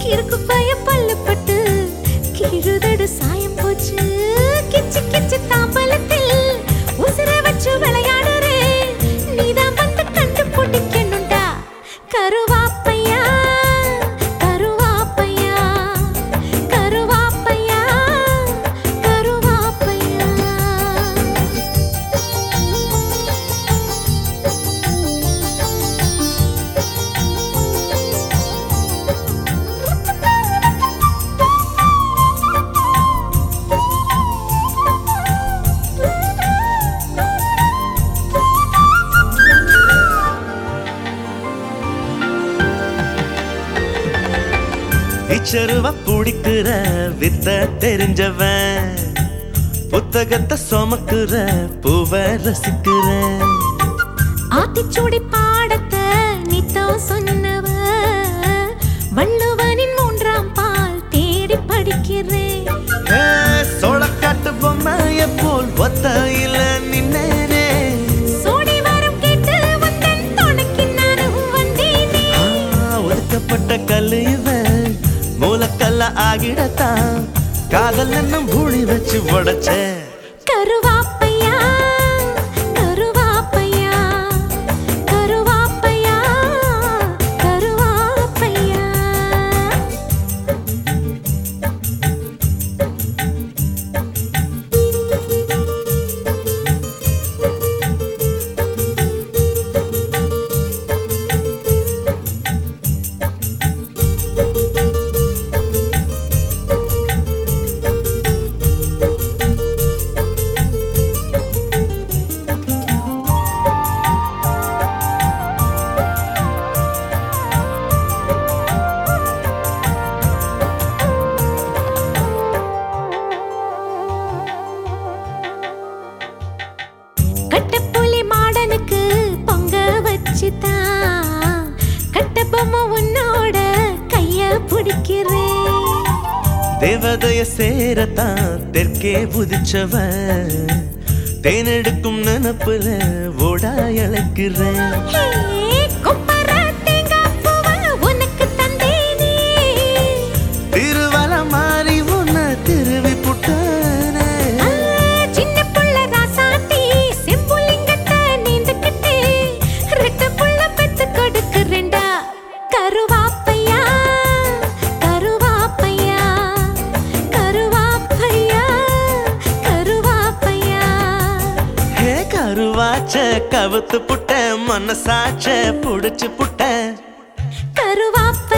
கிறுக்கு பய பல்லு பட்டு கீழுதடு சாயம் போச்சு கிச்சு கிச்சு தாம்பலத்தில் உசுரை வச்சு விளையாடுறே நீதான் வந்து கண்டு பிடிக்கணும்டா கருவாப்பையா கருவாப்பையா கருவாப்பையா கருவாப்பையா இச்சருவ பிடிக்கிற வித்த தெரிஞ்சவன் புத்தகத்தை சுமக்குற பூவ ரசிக்கிற ஆத்திச்சூடி பாடத்தை நித்தோ சொன்னவ வள்ளுவனின் மூன்றாம் பால் தேடி படிக்கிறேன் சோளக்காட்டு பொம்மைய போல் ஒத்தையில நின்னேனே சோடி வரம் கேட்டு வந்தன் துணைக்கு நானும் வந்தேனே ஆ, ஒதுக்கப்பட்ட கல்லு இவன் மூலக்கல்ல ஆகிடத்தான் காதல் என்னும் பூழி வச்சு உடைச்ச கருவாப்பையா கருவாப்பையா கருவாப்பையா கருவாப்பையா கட்டப்புலி மாடனுக்கு பொங்க வச்சுதான் கட்ட பொம்மை உன்னோட கைய பிடிக்கிறேன் தேவதைய சேரத்தான் தெற்கே புதிச்சவன் தேனெடுக்கும் நினப்புல ஓடா இழக்கிறேன் ஹே, கொப்பர தேங்காய் பூவை உனக்கு தந்தேனே. திருவல மாறி உன்னை திருவி புட்டானே ஆ, சின்ன புள்ள ராசாத்தி, செம்புலிங்கத்தை நீந்துக்கிட்டு, ரெட்டை புள்ள பெத்து கொடுக்கிறேன்டா. கருவாப்பையா, கருவாப்பையா, கருவாப்பையா, கருவாப்பையா. ஹே கருவாச்ச கவுத்து புட்ட மனசாச்ச புடிச்சு புட்ட கருவாப்பையா